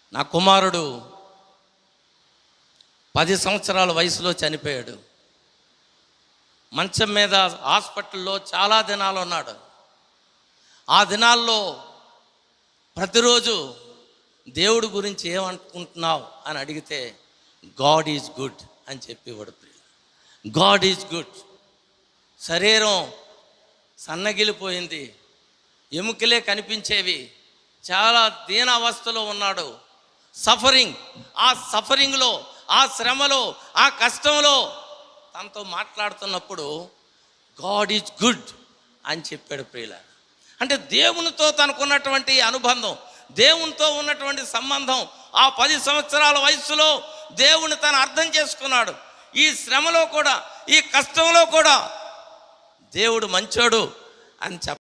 నా కుమారుడు పది సంవత్సరాల వయసులో చనిపోయాడు మంచం మీద హాస్పిటల్లో చాలా దినాలు ఉన్నాడు ఆ దినాల్లో ప్రతిరోజు దేవుడి గురించి ఏమనుకుంటున్నావు అని అడిగితే గాడ్ ఈజ్ గుడ్ అని చెప్పేవాడు ప్రియ గాడ్ ఈజ్ గుడ్ శరీరం సన్నగిలిపోయింది ఎముకలే కనిపించేవి చాలా దీనావస్థలో ఉన్నాడు సఫరింగ్ ఆ సఫరింగ్లో ఆ శ్రమలో ఆ కష్టంలో తనతో మాట్లాడుతున్నప్పుడు గాడ్ ఈజ్ గుడ్ అని చెప్పాడు ప్రియుల అంటే దేవునితో తనకున్నటువంటి అనుబంధం దేవునితో ఉన్నటువంటి సంబంధం ఆ పది సంవత్సరాల వయసులో దేవుని తను అర్థం చేసుకున్నాడు ఈ శ్రమలో కూడా ఈ కష్టంలో కూడా దేవుడు మంచోడు అని చెప్ప